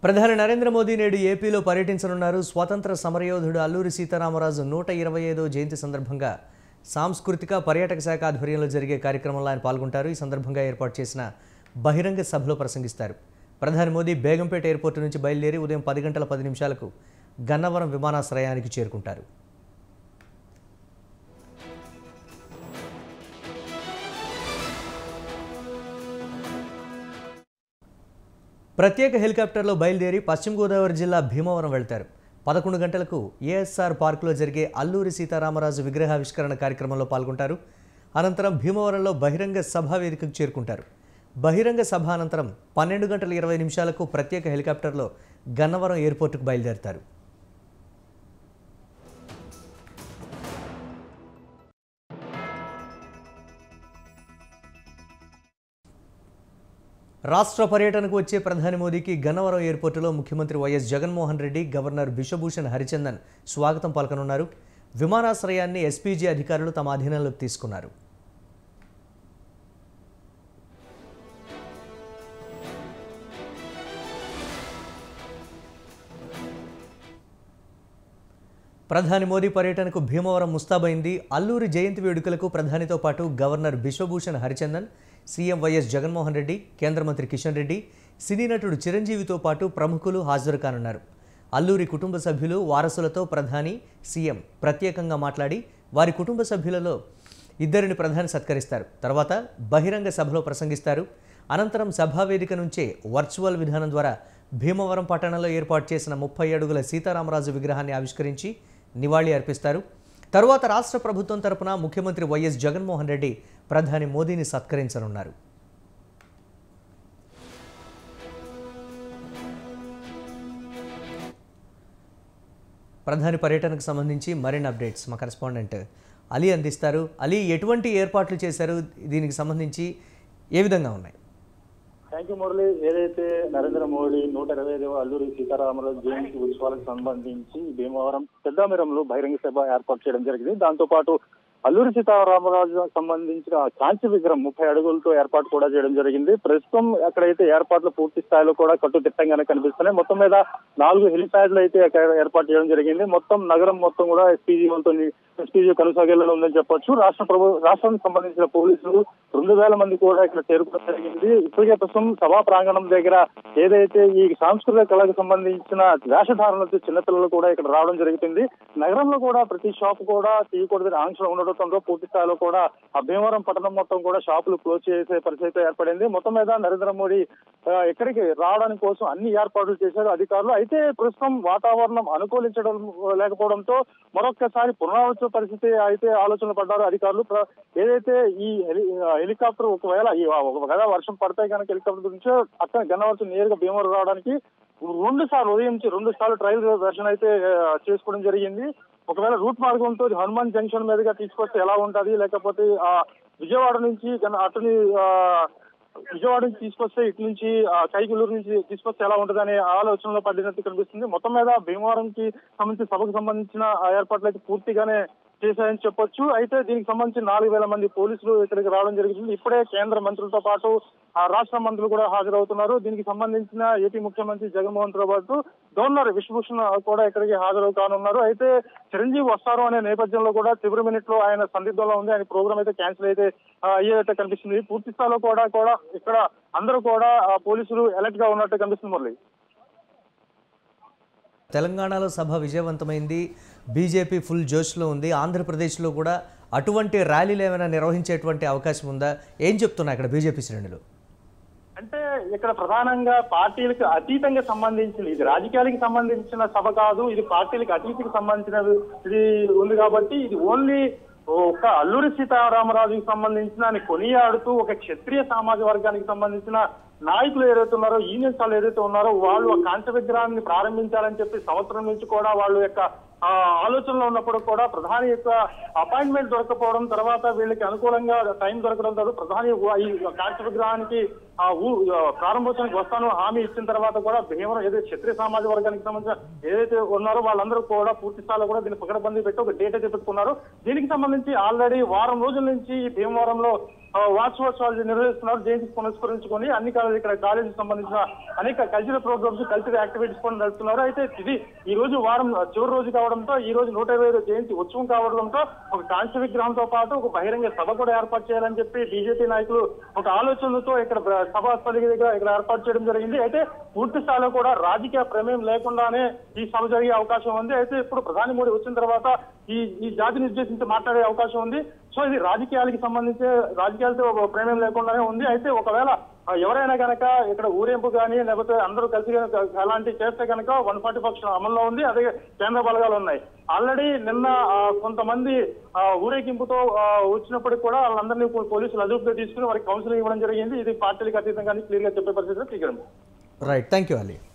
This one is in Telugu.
ప్రధాని నరేంద్ర మోదీ నేడు ఏపీలో పర్యటించనున్నారు స్వాతంత్ర సమరయోధుడు అల్లూరి సీతారామరాజు నూట ఇరవై ఐదో జయంతి సందర్భంగా సాంస్కృతిక పర్యాటక శాఖ ఆధ్వర్యంలో జరిగే కార్యక్రమంలో ఆయన పాల్గొంటారు ఈ సందర్భంగా ఏర్పాటు చేసిన బహిరంగ సభలో ప్రసంగిస్తారు ప్రధాని మోదీ బేగంపేట ఎయిర్పోర్టు నుంచి బయలుదేరి ఉదయం పది గంటల పది నిమిషాలకు గన్నవరం విమానాశ్రయానికి చేరుకుంటారు ప్రత్యేక హెలికాప్టర్లో బయలుదేరి పశ్చిమ గోదావరి జిల్లా భీమవరం వెళ్తారు పదకొండు గంటలకు ఏఎస్ఆర్ పార్కులో జరిగే అల్లూరి సీతారామరాజు విగ్రహావిష్కరణ కార్యక్రమంలో పాల్గొంటారు అనంతరం భీమవరంలో బహిరంగ సభా వేదికకు చేరుకుంటారు బహిరంగ సభ అనంతరం పన్నెండు గంటల ఇరవై నిమిషాలకు ప్రత్యేక హెలికాప్టర్లో గన్నవరం ఎయిర్పోర్టుకు బయలుదేరతారు రాష్ట్ర పర్యటనకు వచ్చే ప్రధాని మోదీకి గన్నవరం ఎయిర్పోర్టులో ముఖ్యమంత్రి వైఎస్ జగన్మోహన్ రెడ్డి గవర్నర్ బిశ్వభూషణ్ హరిచందన్ స్వాగతం పలకనున్నారు విమానాశ్రయాన్ని ఎస్పీజీ అధికారులు తమ అధీనంలోకి తీసుకున్నారు ప్రధాని మోదీ పర్యటనకు భీమవరం ముస్తాబైంది అల్లూరి జయంతి వేడుకలకు ప్రధానితో పాటు గవర్నర్ బిశ్వభూషణ్ హరిచందన్ సీఎం వైఎస్ జగన్మోహన్ రెడ్డి కేంద్ర మంత్రి కిషన్ రెడ్డి సినీ నటుడు చిరంజీవితో పాటు ప్రముఖులు హాజరు కానున్నారు అల్లూరి కుటుంబ సభ్యులు వారసులతో ప్రధాని సీఎం ప్రత్యేకంగా మాట్లాడి వారి కుటుంబ సభ్యులలో ఇద్దరిని ప్రధాని సత్కరిస్తారు తర్వాత బహిరంగ సభలో ప్రసంగిస్తారు అనంతరం సభావేదిక నుంచే వర్చువల్ విధానం ద్వారా భీమవరం పట్టణంలో ఏర్పాటు చేసిన ముప్పై అడుగుల సీతారామరాజు విగ్రహాన్ని ఆవిష్కరించి నివాళి అర్పిస్తారు తరువాత రాష్ట్ర ప్రభుత్వం తరపున ముఖ్యమంత్రి వైఎస్ జగన్మోహన్ రెడ్డి ప్రధాని మోదీని సత్కరించనున్నారు ప్రధాని పర్యటనకు సంబంధించి మరిన్ని అప్డేట్స్ మా కరెస్పాండెంట్ అలీ అందిస్తారు అలీ ఎటువంటి ఏర్పాట్లు చేశారు దీనికి సంబంధించి ఏ విధంగా ఉన్నాయి థ్యాంక్ యూ మురళి ఏదైతే నరేంద్ర మోడీ నూట ఇరవై ఐదవ అల్లూరి సీతారామరాజు జయంతి ఉత్సవాలకు సంబంధించి భీమవరం పెద్దామిరంలో బహిరంగ సభ ఏర్పాటు చేయడం జరిగింది దాంతో పాటు అల్లూరి సీతారామరాజు సంబంధించిన కాంతి విగ్రహం ముప్పై అడుగులతో ఏర్పాటు కూడా చేయడం జరిగింది ప్రస్తుతం అక్కడైతే ఏర్పాట్లు పూర్తి స్థాయిలో కూడా కట్టుదిట్టంగానే కనిపిస్తున్నాయి మొత్తం మీద నాలుగు హెలిప్యాడ్లు అయితే అక్కడ ఏర్పాటు చేయడం జరిగింది మొత్తం నగరం మొత్తం కూడా ఎస్పీజీ వాళ్ళతో ఎస్పీజీ కొనసాగేలా ఉందని చెప్పొచ్చు రాష్ట్ర ప్రభు రాష్ట్రానికి సంబంధించిన పోలీసులు రెండు వేల మంది కూడా ఇక్కడ చేరుకోవడం జరిగింది ఇప్పటికే ప్రస్తుతం సభా ప్రాంగణం దగ్గర ఏదైతే ఈ సాంస్కృతిక కళకు సంబంధించిన వేషధారణలతో చిన్నపిల్లలు కూడా ఇక్కడ రావడం జరుగుతుంది నగరంలో కూడా ప్రతి షాప్ కూడా తీయకూడదని ఆంక్షలు ఉండడంతో పూర్తి స్థాయిలో కూడా ఆ భీమవరం పట్టణం మొత్తం కూడా షాపులు క్లోజ్ చేసే పరిస్థితి ఏర్పడింది మొత్తం మీద నరేంద్ర మోడీ ఆ, ఇక్కడికి రావడానికి కోసం అన్ని ఏర్పాట్లు చేశారు అధికారులు అయితే ప్రస్తుతం వాతావరణం అనుకూలించడం లేకపోవడంతో మరొక్కసారి పునరావృత పరిస్థితి అయితే ఆలోచనలు పడ్డారు అధికారులు ప్ర- ఏదైతే ఈ హెలి- ఆ, హెలికాప్టర్ ఒకవేళ ఈ ఒకవేళ వర్షం పడితే కనుక హెలికాప్టర్ గురించి అక్కడ గన్నవరం నేరుగా భీమవరం రావడానికి రెండు సార్లు ఉదయం నుంచి రెండు సార్లు ట్రయల్ దర్శనం అయితే ఆ, చేసుకోవడం జరిగింది ఒకవేళ రూట్ మార్గంతో హనుమాన్ జంక్షన్ మీదుగా తీసుకొస్తే ఎలా ఉంటది లేకపోతే ఆ విజయవాడ నుంచి గన- అటుని ఆ, విజయవాడ నుంచి తీసుకొస్తే ఇటు నుంచి ఆ, కైగులూరు నుంచి తీసుకొస్తే ఎలా ఉంటది అనే ఆలోచనలో పడినట్టు కనిపిస్తుంది మొత్తం మీద భీమవరంకి సంబంధించి సభకు సంబంధించిన ఆ ఏర్పాట్లు అయితే పూర్తిగానే చేశాయని చెప్పొచ్చు అయితే దీనికి సంబంధించి నాలుగు వేల మంది పోలీసులు ఇక్కడికి రావడం జరుగుతుంది ఇప్పుడే కేంద్ర మంత్రులతో పాటు ఆ రాష్ట్ర మంత్రులు కూడా హాజరవుతున్నారు దీనికి సంబంధించిన ఏపీ ముఖ్యమంత్రి జగన్మోహన్ తో పాటు గవర్నర్ విశ్వభూషణ్ కూడా ఇక్కడికి హాజరు కానున్నారు అయితే చిరంజీవి వస్తారు అనే నేపథ్యంలో కూడా చివరి మినిట్ లో ఆయన సందిగ్ధంలో ఉంది ఆయన ప్రోగ్రామ్ అయితే క్యాన్సిల్ అయితే ఆ, అయ్యేదైతే కనిపిస్తుంది పూర్తి స్థాయిలో కూడా కూడా ఇక్కడ అందరూ కూడా ఆ, పోలీసులు అలర్ట్ గా ఉన్నట్టు కనిపిస్తుంది మురళి తెలంగాణలో సభ విజయవంతమైంది బీజేపీ ఫుల్ జోష్లో ఉంది ఆంధ్రప్రదేశ్లో కూడా అటువంటి ర్యాలీలు ఏమైనా నిర్వహించేటువంటి అవకాశం ఉందా ఏం చెప్తున్నాయి అక్కడ బీజేపీ శ్రేణులు అంటే ఇక్కడ ప్రధానంగా పార్టీలకు అతీతంగా సంబంధించింది ఇది రాజకీయాలకు సంబంధించిన సభ కాదు ఇది పార్టీలకు అతీతకి సంబంధించినది ఇది ఉంది కాబట్టి ఇది ఓన్లీ ఒక అల్లూరి సీతారామరాజుకి సంబంధించిన ఆయన కొనియాడుతూ ఒక క్షత్రియ సామాజిక వర్గానికి సంబంధించిన నాయకులు ఏదైతే ఉన్నారో యూనియన్స్ వాళ్ళు ఏదైతే ఉన్నారో వాళ్ళు ఆ కాంస్య విగ్రహాన్ని ప్రారంభించాలని చెప్పి సంవత్సరం నుంచి కూడా వాళ్ళు యొక్క ఆ, ఆలోచనలో ఉన్నప్పుడు కూడా ప్రధాని యొక్క అపాయింట్మెంట్ దొరకపోవడం తర్వాత వీళ్ళకి అనుకూలంగా టైం దొరకడం తర్వాత ప్రధాని ఊ- ఈ కాంక్ష విగ్రహానికి ఆ ఊ ఆ, ప్రారంభోత్సవానికి వస్తాను హామీ ఇచ్చిన తర్వాత కూడా భీమవరం ఏదైతే క్షత్రియ సామాజిక వర్గానికి సంబంధించిన ఏదైతే ఉన్నారో వాళ్ళందరూ కూడా పూర్తి స్థాయిలో కూడా దీన్ని పకడబందీ పెట్టి ఒక డేట్ అయితే పెట్టుకున్నారు దీనికి సంబంధించి ఆల్రెడీ వారం రోజుల నుంచి ఈ భీమవరంలో ఆ, వార్షికోత్సవాలు నిర్వహిస్తున్నారు జయంతి పురస్కరించుకొని అన్ని కాలేజీ ఇక్కడ కాలేజీకి సంబంధించిన అనేక కల్చరల్ ప్రోగ్రామ్స్ కల్చరల్ యాక్టివిటీస్ కూడా నడుపుతున్నారు అయితే ఇది ఈ రోజు వారం చివరి రోజు కావడంతో ఈ రోజు నూట ఇరవై ఐదు జయంతి ఉత్సవం కావడంతో ఒక కాంస్య విగ్రహంతో పాటు ఒక బహిరంగ సభ కూడా ఏర్పాటు చేయాలని చెప్పి బీజేపీ నాయకులు ఒక ఆలోచనలతో ఇక్కడ ప్ర- సభాస్థలి దగ్గర ఇక్కడ ఏర్పాటు చేయడం జరిగింది అయితే పూర్తి స్థాయిలో కూడా రాజకీయ ప్రమేయం లేకుండానే ఈ సభ జరిగే అవకాశం ఉంది అయితే ఇప్పుడు ప్రధాని మోడీ వచ్చిన తర్వాత ఈ ఈ జాతిని ఉద్దేశించి మాట్లాడే అవకాశం ఉంది సో ఇది రాజకీయాలకి సంబంధించి రాజకీయాలతో ఒక ప్రమేయం లేకుండానే ఉంది అయితే ఒకవేళ ఆ, ఎవరైనా కనుక ఇక్కడ ఊరేంపు కానీ లేకపోతే అందరూ కలిసి గనక అలాంటివి చేస్తే కనుక వన్ ఫార్టీ పక్షం అమల్లో ఉంది అదే కేంద్ర బలగాలు ఉన్నాయి ఆల్రెడీ నిన్న ఆ, కొంతమంది ఆ, ఊరేగింపుతో ఆ, వచ్చినప్పటికి కూడా వాళ్ళందరినీ పో- పోలీసులు అదుపులో తీసుకుని వారికి కౌన్సిలింగ్ ఇవ్వడం జరిగింది ఇది పార్టీలకు అతీతంగా క్లియర్ గా చెప్పే పరిస్థితి Srikaram right thank you Ali